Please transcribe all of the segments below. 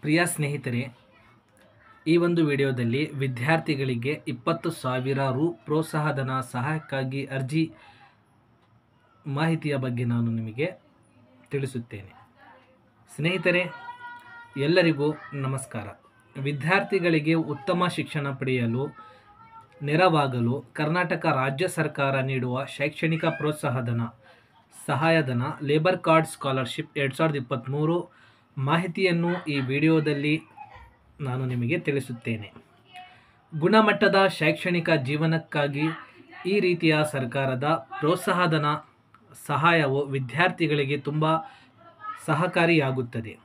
ಪ್ರಿಯ ಸ್ನೇಹಿತರೆ ಈ ಒಂದು ವಿಡಿಯೋದಲ್ಲಿ ವಿದ್ಯಾರ್ಥಿಗಳಿಗೆ ಇಪ್ಪತ್ತು ಸಾವಿರ ರು ಪ್ರೋತ್ಸಾಹಧನ ಸಹಾಯಕ್ಕಾಗಿ ಅರ್ಜಿ ಮಾಹಿತಿಯ ಬಗ್ಗೆ ನಾನು ನಿಮಗೆ ತಿಳಿಸುತ್ತೇನೆ ಸ್ನೇಹಿತರೆ ಎಲ್ಲರಿಗೂ ನಮಸ್ಕಾರ ವಿದ್ಯಾರ್ಥಿಗಳಿಗೆ ಉತ್ತಮ ಶಿಕ್ಷಣ ಪಡೆಯಲು ನೆರವಾಗಲು ಕರ್ನಾಟಕ ರಾಜ್ಯ ಸರ್ಕಾರ ನೀಡುವ ಶೈಕ್ಷಣಿಕ ಪ್ರೋತ್ಸಾಹಧನ ಸಹಾಯಧನ ಲೇಬರ್ ಕಾರ್ಡ್ ಸ್ಕಾಲರ್ಶಿಪ್ ಎರಡು ಸಾವಿರದ ಇಪ್ಪತ್ತ್ಮೂರು ಮಾಹಿತಿಯನ್ನು ಈ ವಿಡಿಯೋದಲ್ಲಿ ನಾನು ನಿಮಗೆ ತಿಳಿಸುತ್ತೇನೆ ಗುಣಮಟ್ಟದ ಶೈಕ್ಷಣಿಕ ಜೀವನಕ್ಕಾಗಿ ಈ ರೀತಿಯ ಸರ್ಕಾರದ ಪ್ರೋತ್ಸಾಹಧನ ಸಹಾಯವು ವಿದ್ಯಾರ್ಥಿಗಳಿಗೆ ತುಂಬ ಸಹಕಾರಿಯಾಗುತ್ತದೆ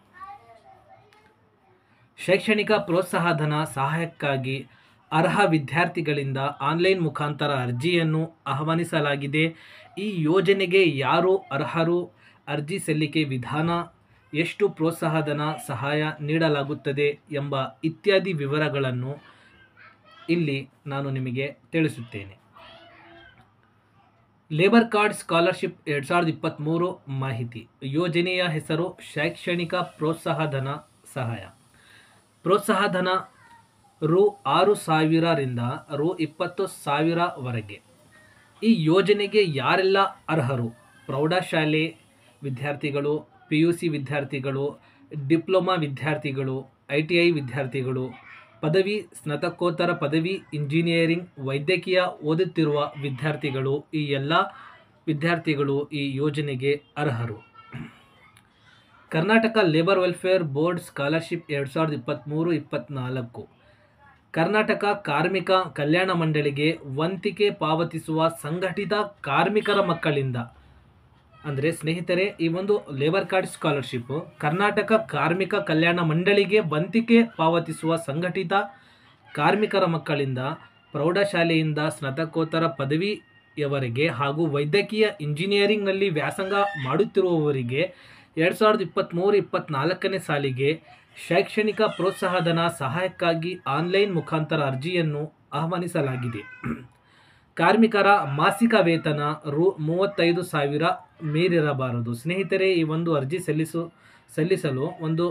ಶೈಕ್ಷಣಿಕ ಪ್ರೋತ್ಸಾಹಧನ ಸಹಾಯಕ್ಕಾಗಿ ಅರ್ಹ ವಿದ್ಯಾರ್ಥಿಗಳಿಂದ ಆನ್ಲೈನ್ ಮುಖಾಂತರ ಅರ್ಜಿಯನ್ನು ಆಹ್ವಾನಿಸಲಾಗಿದೆ ಈ ಯೋಜನೆಗೆ ಯಾರು ಅರ್ಹರು ಅರ್ಜಿ ಸಲ್ಲಿಕೆ ವಿಧಾನ ಎಷ್ಟು ಪ್ರೋತ್ಸಾಹಧನ ಸಹಾಯ ನೀಡಲಾಗುತ್ತದೆ ಎಂಬ ಇತ್ಯಾದಿ ವಿವರಗಳನ್ನು ಇಲ್ಲಿ ನಾನು ನಿಮಗೆ ತಿಳಿಸುತ್ತೇನೆ ಲೇಬರ್ ಕಾರ್ಡ್ ಸ್ಕಾಲರ್ಶಿಪ್ ಎರಡು ಸಾವಿರದ ಇಪ್ಪತ್ತ್ಮೂರು ಮಾಹಿತಿ ಯೋಜನೆಯ ಹೆಸರು ಶೈಕ್ಷಣಿಕ ಪ್ರೋತ್ಸಾಹಧನ ಸಹಾಯ ಪ್ರೋತ್ಸಾಹಧನ ರು ಆರು ಸಾವಿರರಿಂದ ರು ಇಪ್ಪತ್ತು ಸಾವಿರವರೆಗೆ ಈ ಯೋಜನೆಗೆ ಯಾರೆಲ್ಲ ಅರ್ಹರು ಪ್ರೌಢಶಾಲೆ ವಿದ್ಯಾರ್ಥಿಗಳು ಪಿ ಯು ಸಿ ವಿದ್ಯಾರ್ಥಿಗಳು ಡಿಪ್ಲೊಮಾ ವಿದ್ಯಾರ್ಥಿಗಳು ಐ ಟಿ ಐ ವಿದ್ಯಾರ್ಥಿಗಳು ಪದವಿ ಸ್ನಾತಕೋತ್ತರ ಪದವಿ ಇಂಜಿನಿಯರಿಂಗ್ ವೈದ್ಯಕೀಯ ಓದುತ್ತಿರುವ ವಿದ್ಯಾರ್ಥಿಗಳು ಈ ಎಲ್ಲ ವಿದ್ಯಾರ್ಥಿಗಳು ಈ ಯೋಜನೆಗೆ ಅರ್ಹರು Karnataka labour welfare board scholarship ಎರಡು ಸಾವಿರದ ಇಪ್ಪತ್ತ್ಮೂರು ಇಪ್ಪತ್ತ್ನಾಲ್ಕು ಕರ್ನಾಟಕ ಕಾರ್ಮಿಕ ಕಲ್ಯಾಣ ಮಂಡಳಿಗೆ ವಂತಿಕೆ ಪಾವತಿಸುವ ಸಂಘಟಿತ ಕಾರ್ಮಿಕರ ಮಕ್ಕಳಿಂದ ಅಂದರೆ ಸ್ನೇಹಿತರೆ ಈ ಒಂದು ಲೇಬರ್ ಕಾರ್ಡ್ ಸ್ಕಾಲರ್ಶಿಪ್ ಕರ್ನಾಟಕ ಕಾರ್ಮಿಕ ಕಲ್ಯಾಣ ಮಂಡಳಿಗೆ ವಂತಿಕೆ ಪಾವತಿಸುವ ಸಂಘಟಿತ ಕಾರ್ಮಿಕರ ಮಕ್ಕಳಿಂದ ಪ್ರೌಢಶಾಲೆಯಿಂದ ಸ್ನಾತಕೋತ್ತರ ಪದವಿಯವರೆಗೆ ಹಾಗೂ ವೈದ್ಯಕೀಯ ಇಂಜಿನಿಯರಿಂಗ್ನಲ್ಲಿ ವ್ಯಾಸಂಗ ಮಾಡುತ್ತಿರುವವರಿಗೆ ಎರಡು ಸಾವಿರದ ಇಪ್ಪತ್ತ್ಮೂರು ಇಪ್ಪತ್ತ್ನಾಲ್ಕನೇ ಸಾಲಿಗೆ ಶೈಕ್ಷಣಿಕ ಪ್ರೋತ್ಸಾಹಧನ ಸಹಾಯಕ್ಕಾಗಿ ಆನ್ಲೈನ್ ಮುಖಾಂತರ ಅರ್ಜಿಯನ್ನು ಆಹ್ವಾನಿಸಲಾಗಿದೆ ಕಾರ್ಮಿಕರ ಮಾಸಿಕ ವೇತನ ರು ಮೂವತ್ತೈದು ಸಾವಿರ ಮೀರಿರಬಾರದು ಸ್ನೇಹಿತರೆ ಈ ಒಂದು ಅರ್ಜಿ ಸಲ್ಲಿಸು ಸಲ್ಲಿಸಲು ಒಂದು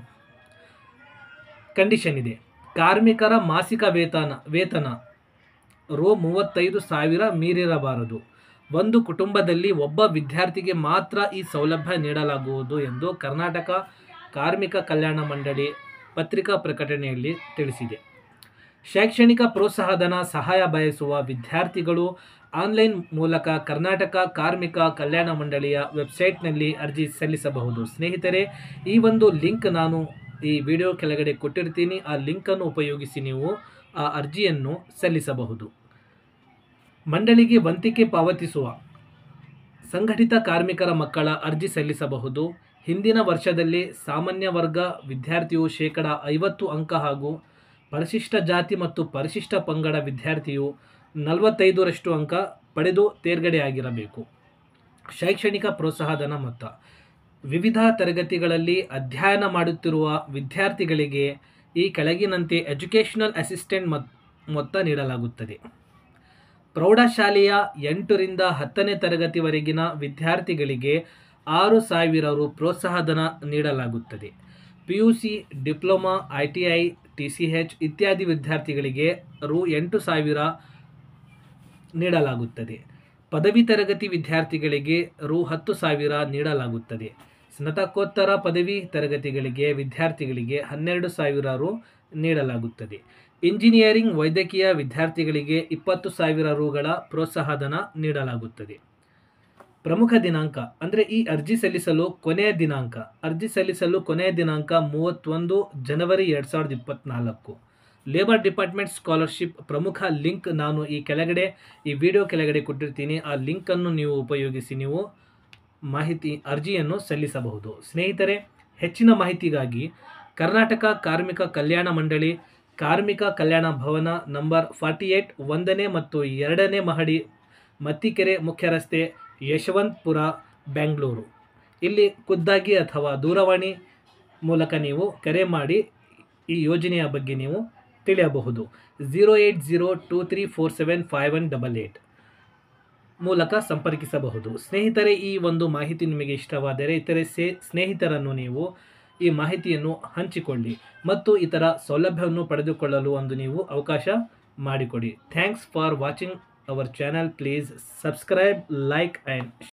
ಕಂಡೀಷನ್ ಇದೆ ಕಾರ್ಮಿಕರ ಮಾಸಿಕ ವೇತನ ವೇತನ ರು ಮೂವತ್ತೈದು ಸಾವಿರ ಮೀರಿರಬಾರದು ಒಂದು ಕುಟುಂಬದಲ್ಲಿ ಒಬ್ಬ ವಿದ್ಯಾರ್ಥಿಗೆ ಮಾತ್ರ ಈ ಸೌಲಭ್ಯ ನೀಡಲಾಗುವುದು ಎಂದು ಕರ್ನಾಟಕ ಕಾರ್ಮಿಕ ಕಲ್ಯಾಣ ಮಂಡಳಿ ಪತ್ರಿಕಾ ಪ್ರಕಟಣೆಯಲ್ಲಿ ತಿಳಿಸಿದೆ ಶೈಕ್ಷಣಿಕ ಪ್ರೋತ್ಸಾಹಧನ ಸಹಾಯ ಬಯಸುವ ವಿದ್ಯಾರ್ಥಿಗಳು ಆನ್ಲೈನ್ ಮೂಲಕ ಕರ್ನಾಟಕ ಕಾರ್ಮಿಕ ಕಲ್ಯಾಣ ಮಂಡಳಿಯ ವೆಬ್ಸೈಟ್ನಲ್ಲಿ ಅರ್ಜಿ ಸಲ್ಲಿಸಬಹುದು ಸ್ನೇಹಿತರೆ ಈ ಒಂದು ಲಿಂಕ್ ನಾನು ಈ ವಿಡಿಯೋ ಕೆಳಗಡೆ ಕೊಟ್ಟಿರ್ತೀನಿ ಆ ಲಿಂಕನ್ನು ಉಪಯೋಗಿಸಿ ನೀವು ಆ ಅರ್ಜಿಯನ್ನು ಸಲ್ಲಿಸಬಹುದು ಮಂಡಳಿಗೆ ವಂತಿಕೆ ಪಾವತಿಸುವ ಸಂಘಟಿತ ಕಾರ್ಮಿಕರ ಮಕ್ಕಳ ಅರ್ಜಿ ಸಲ್ಲಿಸಬಹುದು ಹಿಂದಿನ ವರ್ಷದಲ್ಲಿ ಸಾಮಾನ್ಯ ವರ್ಗ ವಿದ್ಯಾರ್ಥಿಯು ಶೇಕಡ ಐವತ್ತು ಅಂಕ ಹಾಗೂ ಪರಿಶಿಷ್ಟ ಜಾತಿ ಮತ್ತು ಪರಿಶಿಷ್ಟ ಪಂಗಡ ವಿದ್ಯಾರ್ಥಿಯು ನಲವತ್ತೈದರಷ್ಟು ಅಂಕ ಪಡೆದು ತೇರ್ಗಡೆಯಾಗಿರಬೇಕು ಶೈಕ್ಷಣಿಕ ಪ್ರೋತ್ಸಾಹಧನ ಮೊತ್ತ ವಿವಿಧ ತರಗತಿಗಳಲ್ಲಿ ಅಧ್ಯಯನ ಮಾಡುತ್ತಿರುವ ವಿದ್ಯಾರ್ಥಿಗಳಿಗೆ ಈ ಕೆಳಗಿನಂತೆ ಎಜುಕೇಷನಲ್ ಅಸಿಸ್ಟೆಂಟ್ ಮೊತ್ತ ನೀಡಲಾಗುತ್ತದೆ ಪ್ರೌಢಶಾಲೆಯ ಎಂಟರಿಂದ ಹತ್ತನೇ ತರಗತಿವರೆಗಿನ ವಿದ್ಯಾರ್ಥಿಗಳಿಗೆ ಆರು ಸಾವಿರ ರು ಪ್ರೋತ್ಸಾಹಧನ ನೀಡಲಾಗುತ್ತದೆ P U C diploma I T I T C H ಇತ್ಯಾದಿ ವಿದ್ಯಾರ್ಥಿಗಳಿಗೆ ರು ಎಂಟು ಸಾವಿರ ನೀಡಲಾಗುತ್ತದೆ ಪದವಿ ತರಗತಿ ವಿದ್ಯಾರ್ಥಿಗಳಿಗೆ ರು ಹತ್ತು ಸಾವಿರ ನೀಡಲಾಗುತ್ತದೆ ಸ್ನಾತಕೋತ್ತರ ಪದವಿ ತರಗತಿಗಳಿಗೆ ವಿದ್ಯಾರ್ಥಿಗಳಿಗೆ ಹನ್ನೆರಡು ಸಾವಿರ ರು ನೀಡಲಾಗುತ್ತದೆ ಇಂಜಿನಿಯರಿಂಗ್ ವೈದ್ಯಕೀಯ ವಿದ್ಯಾರ್ಥಿಗಳಿಗೆ ಇಪ್ಪತ್ತು ಸಾವಿರ ರುಗಳ ಪ್ರೋತ್ಸಾಹಧನ ನೀಡಲಾಗುತ್ತದೆ ಪ್ರಮುಖ ದಿನಾಂಕ ಅಂದರೆ ಈ ಅರ್ಜಿ ಸಲ್ಲಿಸಲು ಕೊನೆಯ ದಿನಾಂಕ ಅರ್ಜಿ ಸಲ್ಲಿಸಲು ಕೊನೆಯ ದಿನಾಂಕ ಮೂವತ್ತೊಂದು ಜನವರಿ ಎರಡು ಸಾವಿರದ ಇಪ್ಪತ್ತ್ನಾಲ್ಕು ಲೇಬರ್ ಡಿಪಾರ್ಟ್ಮೆಂಟ್ ಸ್ಕಾಲರ್ಶಿಪ್ ಪ್ರಮುಖ ಲಿಂಕ್ ನಾನು ಈ ಕೆಳಗಡೆ ಈ ವಿಡಿಯೋ ಕೆಳಗಡೆ ಕೊಟ್ಟಿರ್ತೀನಿ ಆ ಲಿಂಕನ್ನು ನೀವು ಉಪಯೋಗಿಸಿ ನೀವು ಮಾಹಿತಿ ಅರ್ಜಿಯನ್ನು ಸಲ್ಲಿಸಬಹುದು ಸ್ನೇಹಿತರೆ ಹೆಚ್ಚಿನ ಮಾಹಿತಿಗಾಗಿ ಕರ್ನಾಟಕ ಕಾರ್ಮಿಕ ಕಲ್ಯಾಣ ಮಂಡಳಿ ಕಾರ್ಮಿಕ ಕಲ್ಯಾಣ ಭವನ ನಂಬರ್ ಫಾರ್ಟಿ ಏಯ್ಟ್ ಒಂದನೇ ಮತ್ತು ಎರಡನೇ ಮಹಡಿ ಮತ್ತಿಕೆರೆ ಮುಖ್ಯ ರಸ್ತೆ ಯಶವಂತಪುರ ಬೆಂಗಳೂರು ಇಲ್ಲಿ ಖುದ್ದಾಗಿ ಅಥವಾ ದೂರವಾಣಿ ಮೂಲಕ ನೀವು ಕರೆ ಮಾಡಿ ಈ ಯೋಜನೆಯ ಬಗ್ಗೆ ನೀವು ತಿಳಿಯಬಹುದು zero eight zero two three four seven five one double eight ಮೂಲಕ ಸಂಪರ್ಕಿಸಬಹುದು ಸ್ನೇಹಿತರೆ ಈ ಒಂದು ಮಾಹಿತಿ ನಿಮಗೆ ಇಷ್ಟವಾದರೆ ಇತರೆ ಸೇ ಸ್ನೇಹಿತರನ್ನು ನೀವು ಈ ಮಾಹಿತಿಯನ್ನು ಹಂಚಿಕೊಳ್ಳಿ ಮತ್ತು ಇತರ ಸೌಲಭ್ಯವನ್ನು ಪಡೆದುಕೊಳ್ಳಲು ಒಂದು ನೀವು ಅವಕಾಶ ಮಾಡಿಕೊಡಿ thanks for watching our channel please subscribe like and